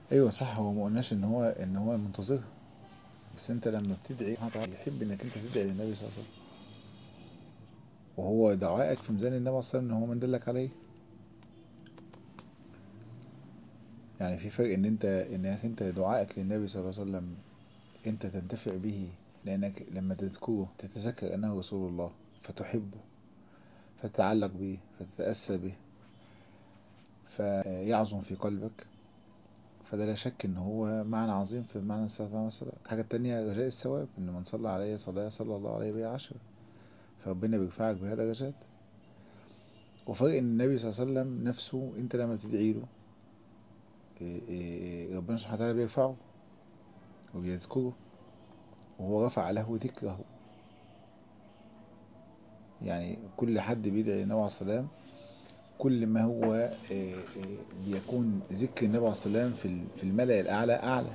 ايوه صح هو ما قلناش ان هو ان هو منتظرها بس انت لما بتدعي يحب انك انت تدعي للنبي صلى الله عليه وسلم وهو دعائك في ميزان النبي صلى الله عليه وسلم ان هو من دلك عليه يعني في فرق ان انت انك انت دعائك للنبي صلى الله عليه وسلم انت تنتفع به لانك لما تذكره تتذكر انه رسول الله فتحبه فتتعلق به فتتأسى به فيعظم في قلبك فده لا شك ان هو معنى عظيم في معنى الصلاة والسلام الحاجة التانية رجاء الثواب ان من صلى عليه صلاة صلى الله عليه بها عشرة فربنا بيرفعك بها درجات وفرق ان النبي صلى الله عليه وسلم نفسه انت لما تدعي له ربنا سبحانه وتعالى بيرفعه وبيذكره وهو رفع له ذكره يعني كل حد بيدعي النبي عليه السلام كل ما هو بيكون ذكر النبي عليه السلام في الملأ الأعلى أعلى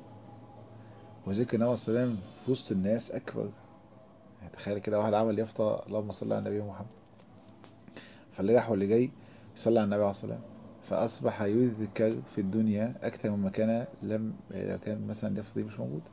وذكر النبي عليه السلام في وسط الناس أكبر تخيل كده واحد عمل يافطة اللهم صل على النبي محمد فاللي راح واللي جاي يصلي على النبي عليه السلام فأصبح يذكر في الدنيا أكثر مما كان لم كان مثلا اليافطة دي مش موجودة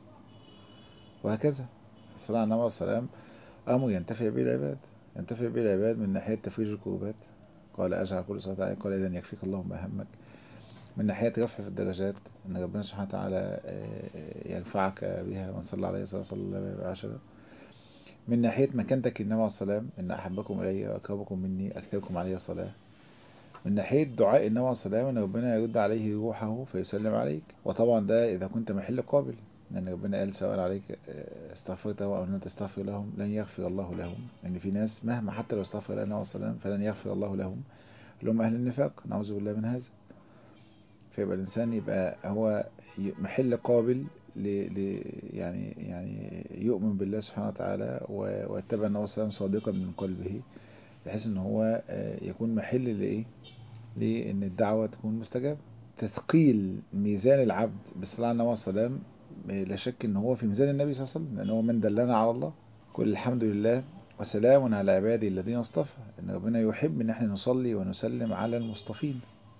وهكذا الصلاة على النبي عليه السلام أمر ينتفع به العباد ينتفع به العباد من ناحية تفريج الكروبات قال أجعل كل صلاة عليك قال إذا يكفيك اللهم أهمك من ناحية رفع في الدرجات أن ربنا سبحانه وتعالى يرفعك بها من صلى عليه صلى الله عليه وسلم من ناحية مكانتك النبي عليه السلام إن أحبكم إلي وأقربكم مني أكثركم علي صلاة من ناحية دعاء النبي عليه السلام أن ربنا يرد عليه روحه فيسلم عليك وطبعا ده إذا كنت محل قابل لأن ربنا قال سواء عليك استغفرته أو لم تستغفر لهم لن يغفر الله لهم لأن يعني في ناس مهما حتى لو استغفر الله عليه وسلم فلن يغفر الله لهم اللي هم أهل النفاق نعوذ بالله من هذا فيبقى الإنسان يبقى هو محل قابل ل... ل... يعني يعني يؤمن بالله سبحانه وتعالى ويتبع النبي صلى الله عليه وسلم صادقا من قلبه بحيث ان هو يكون محل لايه لان الدعوه تكون مستجابه تثقيل ميزان العبد بالصلاه على النبي صلى الله عليه وسلم لا شك ان هو في ميزان النبي صلى الله عليه وسلم لان هو من دلنا على الله كل الحمد لله وسلام على عبادي الذين اصطفى ان ربنا يحب ان احنا نصلي ونسلم على المصطفين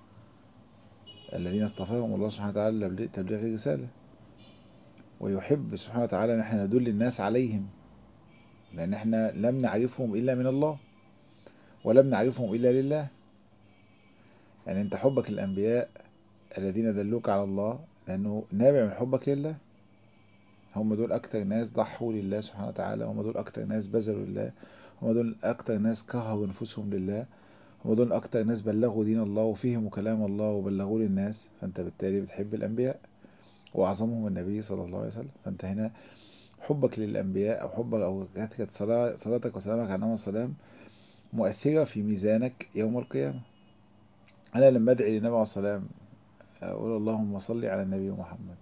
الذين اصطفاهم الله سبحانه وتعالى لتبليغ الرساله ويحب سبحانه وتعالى ان احنا ندل الناس عليهم لان احنا لم نعرفهم الا من الله ولم نعرفهم الا لله يعني انت حبك للانبياء الذين دلوك على الله لانه نابع من حبك لله هم دول اكتر ناس ضحوا لله سبحانه وتعالى هم دول اكتر ناس بذلوا لله هم دول اكتر ناس كهروا نفوسهم لله هم دول اكتر ناس بلغوا دين الله وفهموا كلام الله وبلغوه للناس فانت بالتالي بتحب الانبياء واعظمهم النبي صلى الله عليه وسلم فانت هنا حبك للانبياء او حبك او كانت صلاتك وسلامك على النبي السلام مؤثرة في ميزانك يوم القيامة انا لما ادعي للنبي عليه السلام اقول اللهم صل على النبي محمد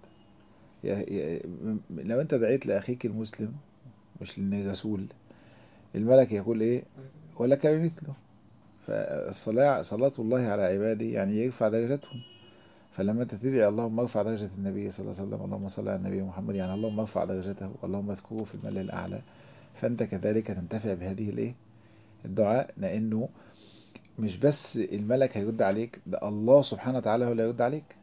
لو انت دعيت لاخيك المسلم مش للرسول الملك يقول ايه ولك بمثله فالصلاة صلاة الله على عباده يعني يرفع درجتهم فلما انت تدعي اللهم ارفع درجة النبي صلى الله عليه وسلم اللهم صل على النبي محمد يعني اللهم ارفع درجته اللهم اذكره في الملأ الأعلى فانت كذلك تنتفع بهذه الايه الدعاء لانه مش بس الملك هيرد عليك ده الله سبحانه وتعالى هو اللي هيرد عليك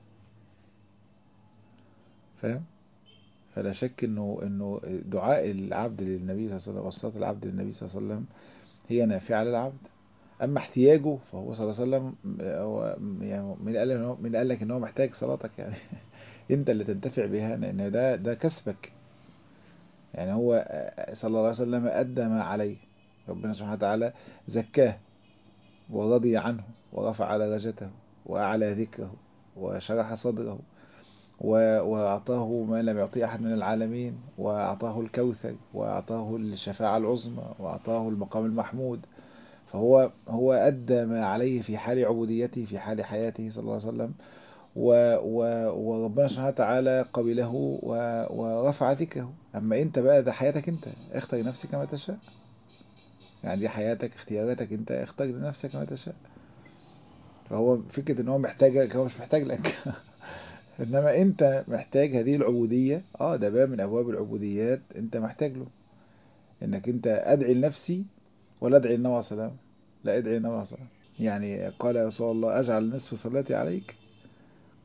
فاهم فلا شك انه انه دعاء العبد للنبي صلى الله عليه وسلم وصلاه العبد للنبي صلى الله عليه وسلم هي نافعه للعبد اما احتياجه فهو صلى الله عليه وسلم هو يعني من قال انه من قال لك ان هو محتاج صلاتك يعني انت اللي تنتفع بها لان ده ده كسبك يعني هو صلى الله عليه وسلم ادى ما عليه ربنا سبحانه وتعالى زكاه ورضي عنه ورفع درجته وأعلى ذكره وشرح صدره وأعطاه ما لم يعطيه أحد من العالمين وأعطاه الكوثر وأعطاه الشفاعة العظمى وأعطاه المقام المحمود فهو هو أدى ما عليه في حال عبوديته في حال حياته صلى الله عليه وسلم و و وربنا سبحانه وتعالى قبله ورفع ذكره أما أنت بقى ده حياتك أنت اختر نفسك كما تشاء يعني دي حياتك اختياراتك انت اختار لنفسك ما تشاء فهو فكرة ان هو محتاجك هو مش محتاج لك انما انت محتاج هذه العبودية اه ده باب من ابواب العبوديات انت محتاج له انك انت ادعي لنفسي ولا ادعي للنبي عليه السلام لا ادعي للنبي عليه السلام يعني قال يا رسول الله اجعل نصف صلاتي عليك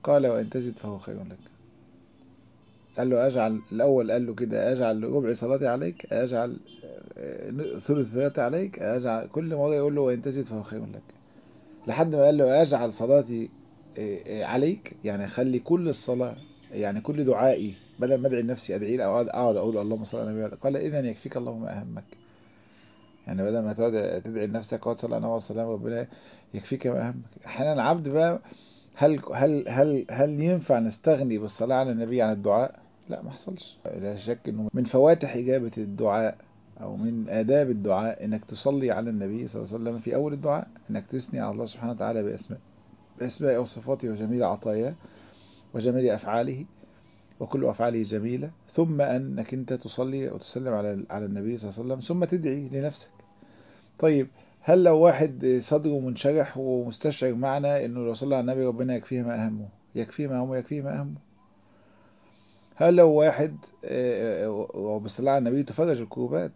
قال وإن تزد فهو خير لك قال له أجعل الأول قال له كده أجعل ربع صلاتي عليك أجعل ثلث صلاتي عليك أجعل كل مرة يقول له وإن تزد فهو خير لك لحد ما قال له أجعل صلاتي عليك يعني خلي كل الصلاة يعني كل دعائي بدل ما ادعي لنفسي ادعي او اقعد اقول اللهم صل على النبي قال اذا يكفيك اللهم اهمك يعني بدل ما تقعد تدعي لنفسك وقت صلى الله عليه وسلم ربنا يكفيك ما اهمك احيانا العبد بقى هل هل هل هل ينفع نستغني بالصلاه على النبي عن الدعاء لا ما حصلش لا شك انه من فواتح اجابه الدعاء او من آداب الدعاء انك تصلي على النبي صلى الله عليه وسلم في اول الدعاء انك تثني على الله سبحانه وتعالى باسماء باسماء وصفاته وجميل عطاياه وجميل افعاله وكل افعاله جميله ثم انك انت تصلي وتسلم على على النبي صلى الله عليه وسلم ثم تدعي لنفسك طيب هل لو واحد صدره منشرح ومستشعر معنى انه لو صلى على النبي ربنا يكفيه ما اهمه يكفيه ما همه يكفيه ما اهمه هل لو واحد وبالصلاة على النبي تفرج الكروبات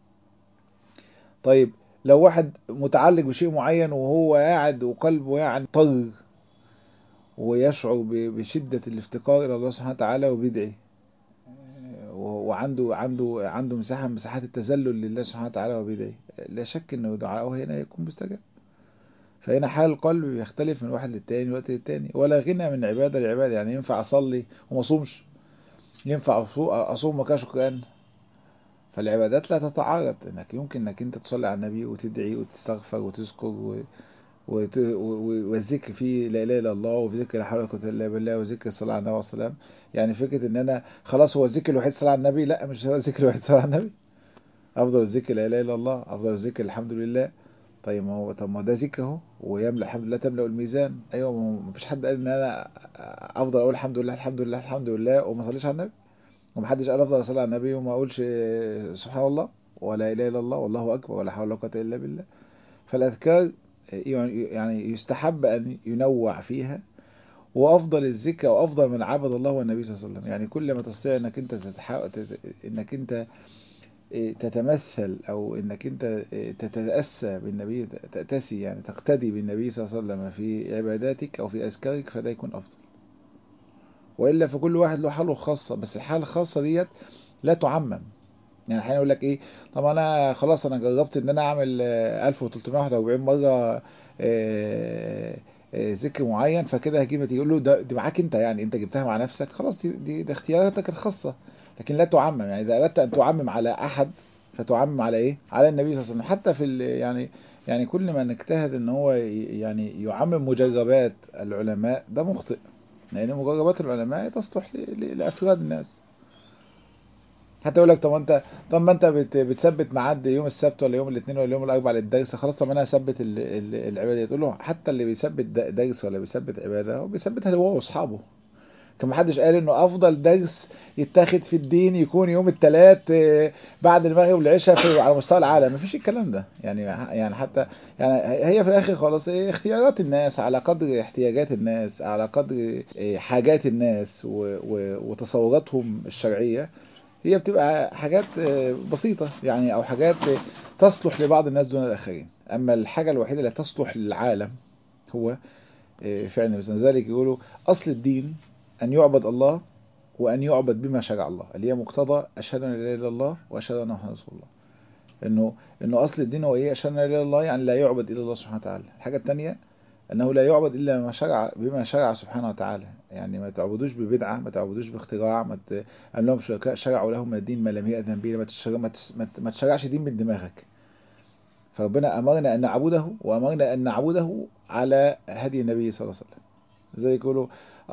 طيب لو واحد متعلق بشيء معين وهو قاعد وقلبه يعني طر ويشعر بشدة الافتقار إلى الله سبحانه وتعالى وبيدعي وعنده عنده عنده مساحة من مساحات التذلل لله سبحانه وتعالى وبيدعي لا شك انه دعاءه هنا يكون مستجاب فهنا حال القلب بيختلف من واحد للتاني وقت للتاني ولا غنى من عبادة لعبادة يعني ينفع أصلي وما أصومش ينفع أصوم ما كاش قرآن فالعبادات لا تتعارض انك يمكن انك انت تصلي على النبي وتدعي وتستغفر وتذكر و... وت... والذكر فيه لا اله الا الله وفي ذكر لا حول ولا قوه الا بالله وذكر الصلاه على النبي والسلام يعني فكره ان انا خلاص هو الذكر الوحيد الصلاه على النبي لا مش هو الذكر الوحيد الصلاه على النبي افضل الذكر لا اله الا الله افضل الذكر الحمد لله طيب ما هو طب ما ده ذكر اهو ويملا الحمد لله تملا الميزان ايوه ما فيش حد قال ان انا افضل اقول الحمد لله الحمد لله الحمد لله وما اصليش على النبي ومحدش قال افضل اصلي على النبي وما اقولش سبحان الله ولا اله الا الله والله اكبر ولا حول ولا قوه الا بالله فالاذكار يعني يستحب ان ينوع فيها وافضل الذكر وافضل من عبد الله والنبي صلى الله عليه وسلم يعني كل ما تستطيع انك انت تتحقق انك انت تتمثل او انك انت تتاسى بالنبي تاتسي يعني تقتدي بالنبي صلى الله عليه وسلم في عباداتك او في اذكارك فده يكون افضل والا فكل واحد له حاله الخاصه بس الحاله الخاصه ديت لا تعمم يعني احيانا يقول لك ايه طب انا خلاص انا جربت ان انا اعمل 1341 مره ذكر معين فكده هجيب نتيجه يقول له ده دي معاك انت يعني انت جبتها مع نفسك خلاص دي دي, دي اختياراتك الخاصه لكن لا تعمم يعني اذا اردت ان تعمم على احد فتعمم على ايه على النبي صلى الله عليه وسلم حتى في يعني يعني كل من اجتهد ان هو يعني يعمم مجربات العلماء ده مخطئ لان يعني مجربات العلماء تصلح لافراد الناس حتى يقول لك طب انت طب ما انت بتثبت ميعاد يوم السبت ولا يوم الاثنين ولا يوم الاربعاء للدرس خلاص طب انا اثبت العباده تقول له حتى اللي بيثبت درس ولا بيثبت عباده هو بيثبتها هو واصحابه كان محدش قال انه افضل درس يتاخد في الدين يكون يوم الثلاث بعد المغرب والعشاء في على مستوى العالم مفيش الكلام ده يعني يعني حتى يعني هي في الاخر خلاص ايه اختيارات الناس على قدر احتياجات الناس على قدر حاجات الناس وتصوراتهم الشرعيه هي بتبقى حاجات بسيطة يعني أو حاجات تصلح لبعض الناس دون الآخرين أما الحاجة الوحيدة اللي تصلح للعالم هو فعلا مثل ذلك يقولوا أصل الدين أن يعبد الله وأن يعبد بما شرع الله اللي هي مقتضى أشهد أن لا إله إلا الله وأشهد أن محمدا رسول الله إنه إنه أصل الدين هو إيه أشهد أن لا إله إلا الله يعني لا يعبد إلا الله سبحانه وتعالى الحاجة الثانية أنه لا يعبد إلا بما شرع بما شرع سبحانه وتعالى يعني ما تعبدوش ببدعة ما تعبدوش باختراع ما ت... أن لهم شركاء شرعوا لهم من الدين ما لم يأذن به ما, تشرع... ما, تس... ما تشرعش دين من دماغك فربنا أمرنا أن نعبده وأمرنا أن نعبده على هدي النبي صلى الله عليه وسلم زي يقولوا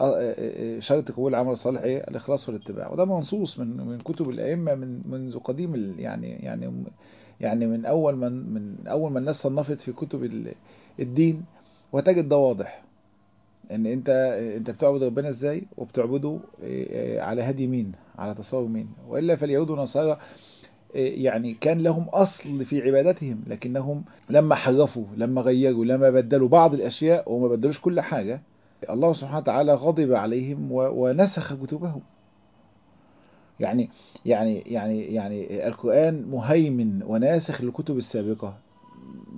شرط قبول العمل الصالح ايه الاخلاص والاتباع وده منصوص من من كتب الائمه من منذ قديم يعني يعني يعني من اول من من اول ما الناس صنفت في كتب الدين وتجد ده واضح ان انت انت بتعبد ربنا ازاي وبتعبده على هدي مين على تصور مين والا فاليهود والنصارى يعني كان لهم اصل في عبادتهم لكنهم لما حرفوا لما غيروا لما بدلوا بعض الاشياء وما بدلوش كل حاجه الله سبحانه وتعالى غضب عليهم ونسخ كتبهم يعني يعني يعني يعني القرآن مهيمن وناسخ للكتب السابقة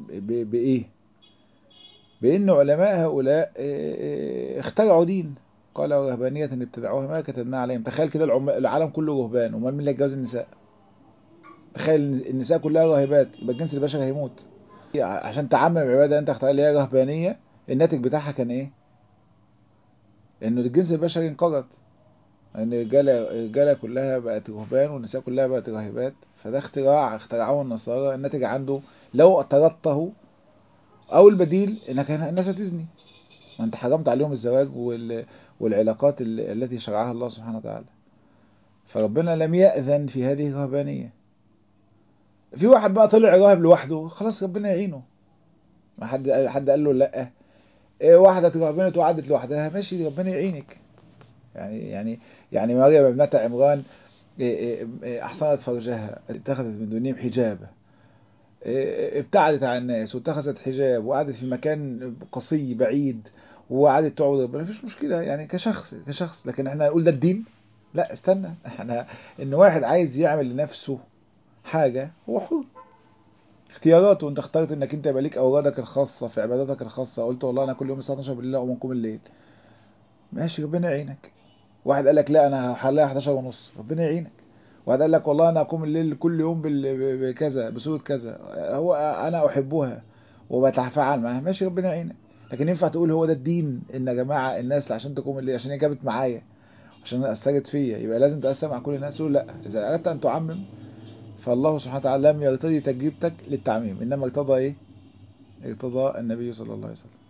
بإيه؟ بأن علماء هؤلاء اخترعوا دين قال ورهبانية ابتدعوها ما كتبناها عليهم تخيل كده العم... العالم كله رهبان امال مين اللي يتجوز النساء تخيل النساء كلها راهبات يبقى الجنس البشري هيموت عشان تعمم العباده انت اختار اللي هي رهبانيه الناتج بتاعها كان ايه انه الجنس البشري انقرض ان الرجاله الرجاله كلها بقت رهبان والنساء كلها بقت راهبات فده اختراع اخترعوه النصارى الناتج عنده لو طردته او البديل انك الناس هتزني ما انت حرمت عليهم الزواج وال... والعلاقات التي شرعها الله سبحانه وتعالى فربنا لم يأذن في هذه الرهبانية في واحد بقى طلع راهب لوحده خلاص ربنا يعينه ما حد حد قال له لا إيه واحدة اترهبنت وقعدت لوحدها ماشي ربنا يعينك يعني يعني يعني مريم ابنة عمران احصنت فرجها اتخذت من دونهم حجابا ابتعدت عن الناس واتخذت حجاب وقعدت في مكان قصي بعيد وقعدت تعبد ربنا مفيش مشكله يعني كشخص كشخص لكن احنا نقول ده الدين لا استنى احنا ان واحد عايز يعمل لنفسه حاجه هو حر اختياراته انت اخترت انك انت يبقى ليك اورادك الخاصه في عباداتك الخاصه قلت والله انا كل يوم الساعه 12 بالليل اقوم اقوم الليل ماشي ربنا يعينك واحد قال لك لا انا هحلها 11 ونص ربنا يعينك واحد قال لك والله انا اقوم الليل كل يوم بكذا بصوره كذا هو انا احبها وبتفاعل معاها ماشي ربنا يعينك لكن ينفع تقول هو ده الدين ان يا جماعه الناس عشان تقوم الليل عشان هي جابت معايا عشان اثرت فيا يبقى لازم تقسم مع كل الناس لا اذا اردت ان تعمم فالله سبحانه وتعالى لم يرتضي تجربتك للتعميم انما ارتضى ايه ارتضى النبي صلى الله عليه وسلم